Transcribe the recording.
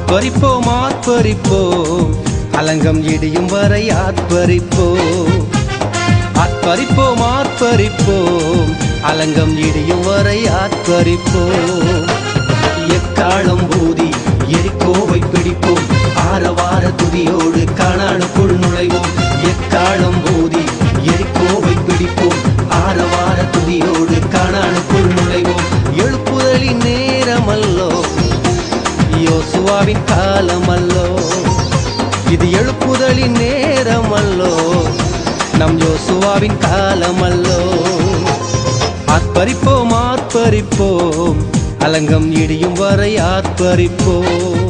ஆத்பரிப்போம் ஆத்பரிப்போம் அலங்கம் இடியும் வரை ஆத்பரிப்போம் ஆத்பரிப்போம் ஆத்பரிப்போம் அலங்கம் இடியும் வரை ஆத்பரிப்போம் எக்காலம் ஊதி எரிக்கோவை பிடிப்போம் ஆரவார துதியோடு காணானுக்குள் நுழைவோம் எக்காலம் ஊதி எரிக்கோவை பிடிப்போம் ஆரவார துதியோடு காணானுக்குள் நுழைவோம் எழுப்புதலின் நேரமல்லோ யோசுவாவின் காலமல்லோ இது எழுப்புதலின் நேரமல்லோ நம் யோசுவாவின் காலமல்லோ ஆர்ப்பரிப்போம் ஆர்ப்பரிப்போம் அலங்கம் இடியும் வரை ஆர்ப்பரிப்போம்